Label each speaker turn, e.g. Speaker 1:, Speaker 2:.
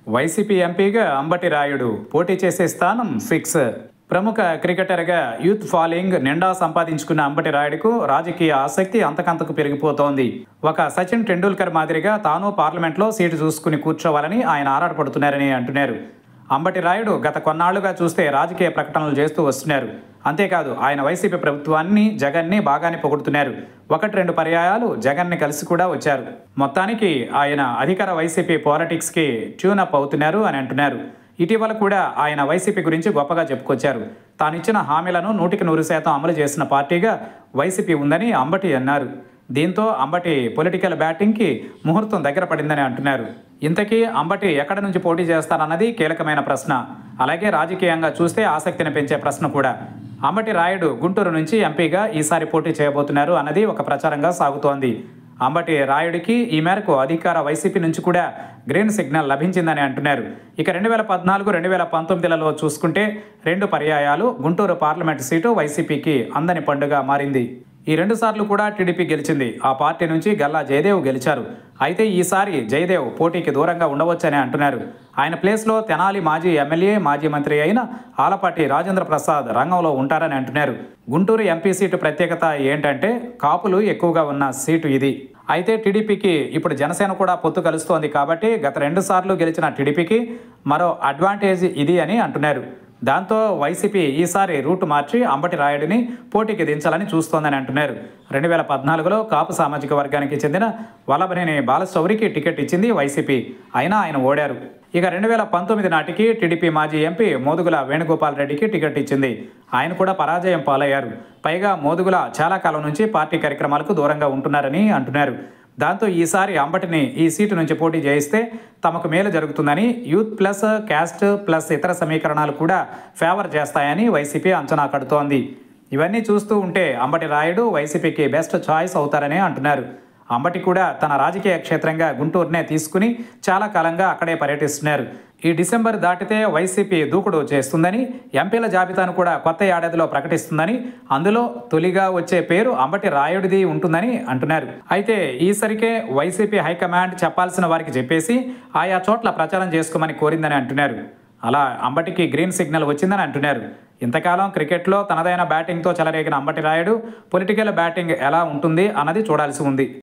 Speaker 1: YCP ఎంపీగా అంబటి రాయుడు పోటీ చేసే స్థానం ఫిక్స్ ప్రముఖ క్రికెటర్గా యూత్ ఫాలోయింగ్ నిండా సంపాదించుకున్న అంబటి రాయుడుకు రాజకీయ ఆసక్తి అంతకంతకు పెరిగిపోతోంది ఒక సచిన్ టెండూల్కర్ మాదిరిగా తాను పార్లమెంట్లో సీటు చూసుకుని కూర్చోవాలని ఆయన ఆరాటపడుతున్నారని అంటున్నారు అంబటి రాయుడు గత కొన్నాళ్లుగా చూస్తే రాజకీయ ప్రకటనలు చేస్తూ వస్తున్నారు అంతేకాదు ఆయన వైసీపీ ప్రభుత్వాన్ని జగన్ని బాగానే పొగుడుతున్నారు ఒకటి రెండు పర్యాయాలు జగన్ని కలిసి కూడా వచ్చారు మొత్తానికి ఆయన అధికార వైసీపీ పాలిటిక్స్కి ట్యూన్ అప్ అవుతున్నారు అని అంటున్నారు ఇటీవల కూడా ఆయన వైసీపీ గురించి గొప్పగా చెప్పుకొచ్చారు తానిచ్చిన హామీలను నూటికి నూరు శాతం అమలు చేసిన పార్టీగా వైసీపీ ఉందని అంబటి అన్నారు దీంతో అంబటి పొలిటికల్ బ్యాటింగ్కి ముహూర్తం దగ్గర పడిందని అంటున్నారు ఇంతకీ అంబటి ఎక్కడ నుంచి పోటీ చేస్తారన్నది కీలకమైన ప్రశ్న అలాగే రాజకీయంగా చూస్తే ఆసక్తిని పెంచే ప్రశ్న కూడా అంబటి రాయుడు గుంటూరు నుంచి ఎంపీగా ఈసారి పోటీ చేయబోతున్నారు అన్నది ఒక ప్రచారంగా సాగుతోంది అంబటి రాయుడికి ఈ మేరకు అధికార వైసీపీ నుంచి కూడా గ్రీన్ సిగ్నల్ లభించిందని అంటున్నారు ఇక రెండు వేల పద్నాలుగు రెండు వేల పంతొమ్మిదిలలో చూసుకుంటే రెండు పర్యాయాలు గుంటూరు పార్లమెంటు సీటు వైసీపీకి అందని పండుగ మారింది ఈ రెండు సార్లు కూడా టీడీపీ గెలిచింది ఆ పార్టీ నుంచి గల్లా జయదేవ్ గెలిచారు అయితే ఈసారి జయదేవ్ పోటీకి దూరంగా ఉండవచ్చని అంటున్నారు ఆయన ప్లేస్లో తెనాలి మాజీ ఎమ్మెల్యే మాజీ మంత్రి అయిన ఆలపాటి రాజేంద్ర ప్రసాద్ రంగంలో ఉంటారని అంటున్నారు గుంటూరు ఎంపీ సీటు ప్రత్యేకత ఏంటంటే కాపులు ఎక్కువగా ఉన్న సీటు ఇది అయితే టీడీపీకి ఇప్పుడు జనసేన కూడా పొత్తు కలుస్తోంది కాబట్టి గత రెండు సార్లు గెలిచిన టీడీపీకి మరో అడ్వాంటేజ్ ఇది అని అంటున్నారు దాంతో వైసీపీ ఈసారి రూట్ మార్చి అంబటి రాయుడిని పోటీకి దించాలని చూస్తోందని అంటున్నారు రెండు వేల పద్నాలుగులో కాపు సామాజిక వర్గానికి చెందిన వల్లభనేని బాలశౌరికి టికెట్ ఇచ్చింది వైసీపీ అయినా ఆయన ఓడారు ఇక రెండు వేల పంతొమ్మిది నాటికి టీడీపీ మాజీ ఎంపీ మోదుగుల వేణుగోపాల్ రెడ్డికి టికెట్ ఇచ్చింది ఆయన కూడా పరాజయం పాలయ్యారు పైగా మోదుగుల చాలా కాలం నుంచి పార్టీ కార్యక్రమాలకు దూరంగా ఉంటున్నారని అంటున్నారు దాంతో ఈసారి అంబటిని ఈ సీటు నుంచి పోటీ చేయిస్తే తమకు మేలు జరుగుతుందని యూత్ ప్లస్ క్యాస్ట్ ప్లస్ ఇతర సమీకరణాలు కూడా ఫేవర్ చేస్తాయని వైసీపీ అంచనా కడుతోంది ఇవన్నీ చూస్తూ ఉంటే అంబటి రాయుడు వైసీపీకి బెస్ట్ చాయిస్ అవుతారని అంటున్నారు అంబటి కూడా తన రాజకీయ క్షేత్రంగా గుంటూరునే తీసుకుని చాలా కాలంగా అక్కడే పర్యటిస్తున్నారు ఈ డిసెంబర్ దాటితే వైసీపీ దూకుడు చేస్తుందని ఎంపీల జాబితాను కూడా కొత్త ఏడాదిలో ప్రకటిస్తుందని అందులో తొలిగా వచ్చే పేరు అంబటి రాయుడిది ఉంటుందని అంటున్నారు అయితే ఈసరికే వైసీపీ హైకమాండ్ చెప్పాల్సిన వారికి చెప్పేసి ఆయా చోట్ల ప్రచారం చేసుకోమని కోరిందని అంటున్నారు అలా అంబటికి గ్రీన్ సిగ్నల్ వచ్చిందని అంటున్నారు ఇంతకాలం క్రికెట్లో తనదైన బ్యాటింగ్తో చెలరేగిన అంబటి రాయుడు పొలిటికల్ బ్యాటింగ్ ఎలా ఉంటుంది అన్నది చూడాల్సి ఉంది